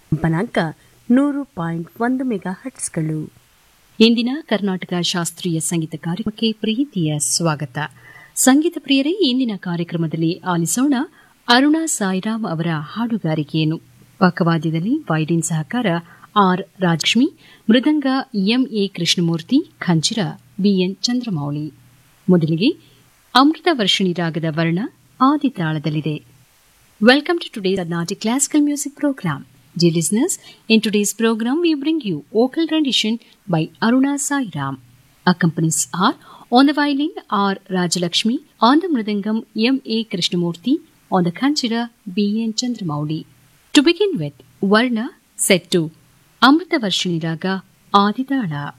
ಕಂಪನಾಂಕ ನೂರು ಪಾಯಿಂಟ್ ಒಂದು ಮೆಗಾ ಹಟ್ಸ್ಗಳು ಇಂದಿನ ಕರ್ನಾಟಕ ಶಾಸ್ತ್ರೀಯ ಸಂಗೀತ ಕಾರ್ಯಕ್ರಮಕ್ಕೆ ಪ್ರೀತಿಯ ಸ್ವಾಗತ ಸಂಗೀತ ಪ್ರಿಯರೇ ಇಂದಿನ ಕಾರ್ಯಕ್ರಮದಲ್ಲಿ ಆಲಿಸೋಣ ಅರುಣಾ ಸಾಯಿರಾಮ್ ಅವರ ಹಾಡುಗಾರಿಕೆಯನ್ನು ಪಕ್ಕವಾದ್ಯದಲ್ಲಿ ವೈಲಿನ್ ಸಹಕಾರ ಆರ್ ರಾಜಲಕ್ಷ್ಮಿ ಮೃದಂಗ ಎಂಎ ಕೃಷ್ಣಮೂರ್ತಿ ಖಂಚಿರ ಬಿಎನ್ ಚಂದ್ರಮೌಳಿ ಮೊದಲಿಗೆ ಅಮೃತ ವರ್ಷಿಣಿ ರಾಗದ ವರ್ಣ ಆದಿತಾಳದಲ್ಲಿದೆ Welcome to today's Carnatic Classical Music Program. Dear listeners, in today's program we bring you vocal rendition by Aruna Sairam. Accompanies are on the violin R. Rajalakshmi, on the mridangam M. A. Krishnamurti, on the khanchira B. N. Chandramouli. To begin with, Varna set to Amrita Varshini Raga Aditala.